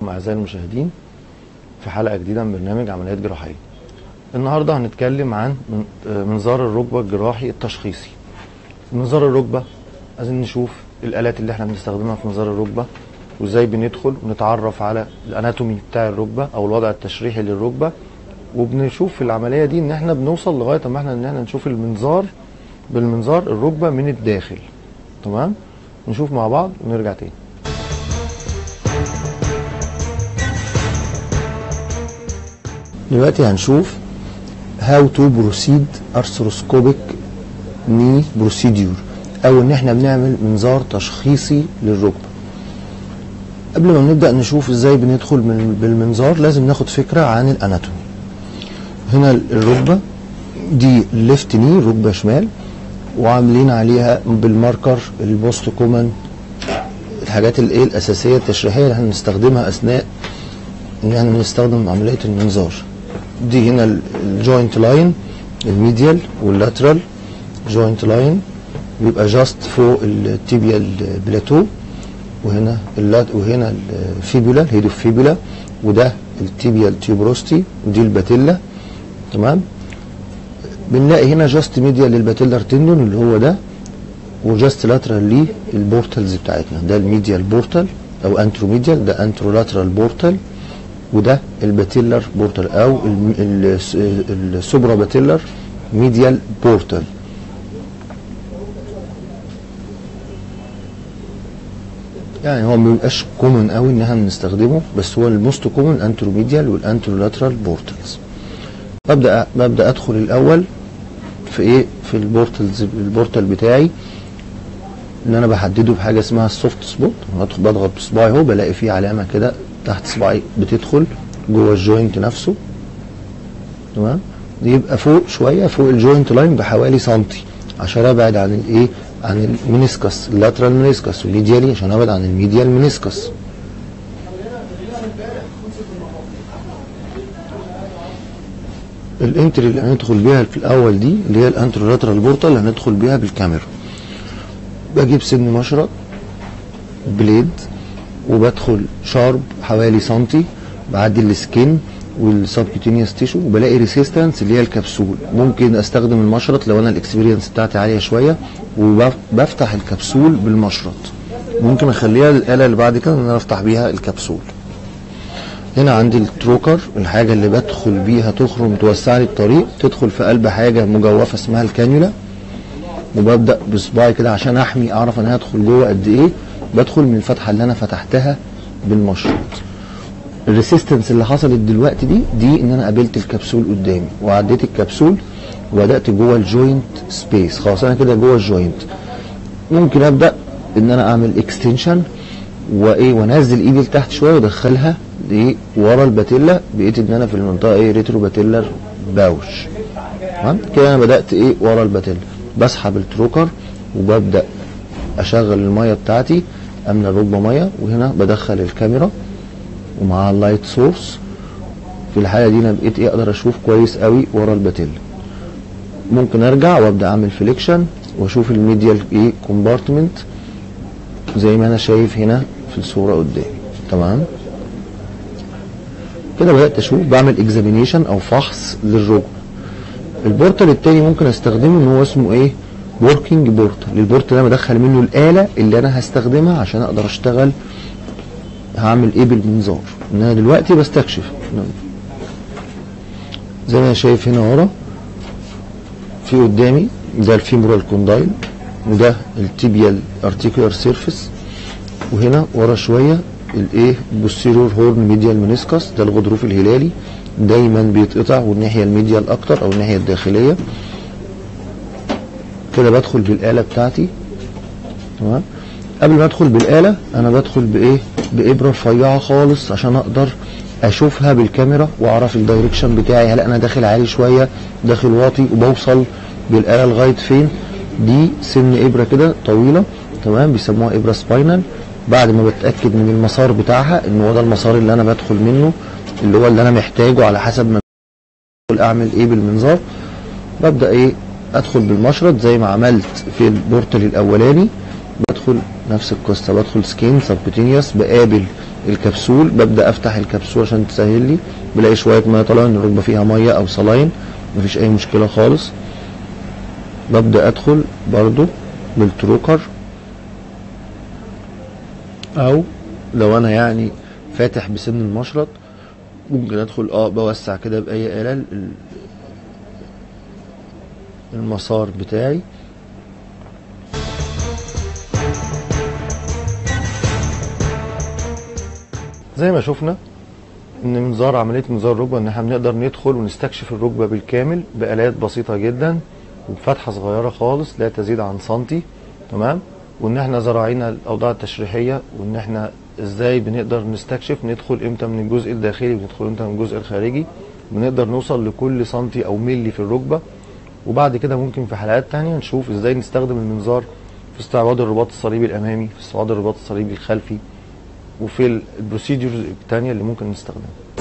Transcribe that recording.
بحضراتكم أعزائي المشاهدين في حلقة جديدة من برنامج عمليات جراحية. النهارده هنتكلم عن من- آه، منظار الركبة الجراحي التشخيصي. منظار الركبة عايزين نشوف الآلات اللي احنا بنستخدمها في منظار الركبة وازاي بندخل ونتعرف على الاناتومي بتاع الركبة او الوضع التشريحي للركبة وبنشوف في العملية دي ان احنا بنوصل لغاية ما احنا ان احنا نشوف المنظار بالمنظار الركبة من الداخل. تمام؟ نشوف مع بعض ونرجع تاني. دلوقتي هنشوف how to proceed arthroscopic knee procedure او ان احنا بنعمل منظار تشخيصي للركبه قبل ما نبدا نشوف ازاي بندخل من بالمنظار لازم ناخد فكره عن الاناتومي هنا الركبه دي ليفت ني ركبه شمال وعاملين عليها بالماركر البوست كومن الحاجات الايه الاساسيه التشريحيه اللي احنا بنستخدمها اثناء ان احنا بنستخدم عمليه المنظار دي هنا الجوينت لاين الميديال واللاترال جوينت لاين بيبقى جاست فوق التيبيال بلاتو وهنا اللات وهنا الفيبولا الهيدو فيبولا وده التيبيال تيوبروستي ودي الباتيلا تمام بنلاقي هنا جاست ميديال للباتيلر تندون اللي هو ده وجاست لاترال للبورتالز بتاعتنا ده الميديال بورتال او انترو ميديال ده انترو لاترال بورتال وده الباتيلر بورتال او الم- ال- السوبرا باتيلر ميديال بورتال يعني هو ما بيبقاش كومن قوي ان احنا بنستخدمه بس هو الموست كومن انترو ميديال والانترو لاترال بورتالز ببدا ببدا ادخل الاول في ايه في البورتالز البورتال بتاعي اللي انا بحدده بحاجه اسمها السوفت سبوت بدخل بضغط بصباعي اهو بلاقي فيه علامه كده تحت صباعي بتدخل جوه الجوينت نفسه تمام دي يبقى فوق شويه فوق الجوينت لاين بحوالي سنتي عشان ابعد عن الايه عن المينيسكس اللاترال مينيسكس والميديالي عشان ابعد عن الميديال مينيسكس الانتري اللي هندخل بيها في الاول دي اللي هي الانترولاترال بورتال اللي هندخل بيها بالكاميرا بجيب سن مشرط بليد وبدخل شارب حوالي سنتي بعدي السكين والسبكيوتينيوس تيشو وبلاقي ريسيستنس اللي هي الكبسول ممكن استخدم المشرط لو انا الاكسبيرينس بتاعتي عاليه شويه وبفتح الكبسول بالمشرط ممكن اخليها الاله اللي بعد كده ان انا افتح بيها الكبسول هنا عندي التروكر الحاجه اللي بدخل بيها تخرم توسع لي الطريق تدخل في قلب حاجه مجوفه اسمها الكانيولا وببدا بصباعي كده عشان احمي اعرف انا هدخل جوه قد ايه بدخل من الفتحه اللي انا فتحتها بالمشرط الريسيستنس اللي حصلت دلوقتي دي دي ان انا قابلت الكبسول قدامي وعديت الكبسول وبدات جوه الجوينت سبيس خلاص انا كده جوه الجوينت ممكن ابدا ان انا اعمل اكستنشن وايه وانزل ايدي لتحت شويه وادخلها ايه ورا الباتيلا بقيت ان انا في المنطقه ايه ريترو باتيلر باوش تمام كده انا بدات ايه ورا الباتيلا بسحب التروكر وببدا اشغل الميه بتاعتي املى الركبه ميه وهنا بدخل الكاميرا ومعاها اللايت سورس في الحاله دي انا بقيت ايه اقدر اشوف كويس قوي ورا الباتيلا ممكن ارجع وابدا اعمل فليكشن واشوف الميديال ايه كومبارتمنت زي ما انا شايف هنا في الصوره قدامي تمام كده بدات اشوف بعمل اكزامينيشن او فحص للركبه البورتال التاني ممكن استخدمه ان هو اسمه ايه وركينج بورتال البورتال ده بدخل منه الاله اللي انا هستخدمها عشان اقدر اشتغل هعمل ايه بالمنظار ان انا دلوقتي بستكشف زي ما انا شايف هنا ورا في قدامي ده الفيمورال كوندايل وده التيبيال ارتيكولار سيرفيس وهنا ورا شويه الايه بوستيرور هورن ميديال منسكس ده الغضروف الهلالي دايما بيتقطع والناحيه الميديال اكتر او الناحيه الداخليه كده بدخل بالاله بتاعتي تمام قبل ما ادخل بالاله انا بدخل بايه بابره رفيعه خالص عشان اقدر اشوفها بالكاميرا واعرف الدايركشن بتاعي هل انا داخل عالي شويه داخل واطي وبوصل بالاله لغايه فين دي سن ابره كده طويله تمام بيسموها ابره سباينال بعد ما بتاكد من المسار بتاعها ان هو ده المسار اللي انا بدخل منه اللي هو اللي انا محتاجه على حسب ما بدخل اعمل ايه بالمنظار ببدا ايه ادخل بالمشرط زي ما عملت في البورتال الاولاني بدخل نفس القصه بدخل سكين سبكوتينيوس بقابل الكبسول ببدا افتح الكبسول عشان تسهل لي بلاقي شويه ميه طالعه ان الركبه فيها ميه او صلاين مفيش اي مشكله خالص ببدا ادخل برضو بالتروكر او لو انا يعني فاتح بسن المشرط ممكن ادخل اه بوسع كده باي اله ال- المسار بتاعي زي ما شفنا ان منظار عمليه منظار الركبه ان احنا بنقدر ندخل ونستكشف الركبه بالكامل بالات بسيطه جدا وبفتحه صغيره خالص لا تزيد عن سنتي تمام وان احنا زراعينا الاوضاع التشريحيه وان احنا ازاي بنقدر نستكشف ندخل امتى من الجزء الداخلي وندخل امتى من الجزء الخارجي بنقدر نوصل لكل سنتي او ملي في الركبه وبعد كده ممكن في حلقات تانية نشوف ازاي نستخدم المنظار في استعراض الرباط الصليبي الامامي في استعراض الرباط الصليبي الخلفي وفي البروسيدجرز التانية اللي ممكن نستخدمها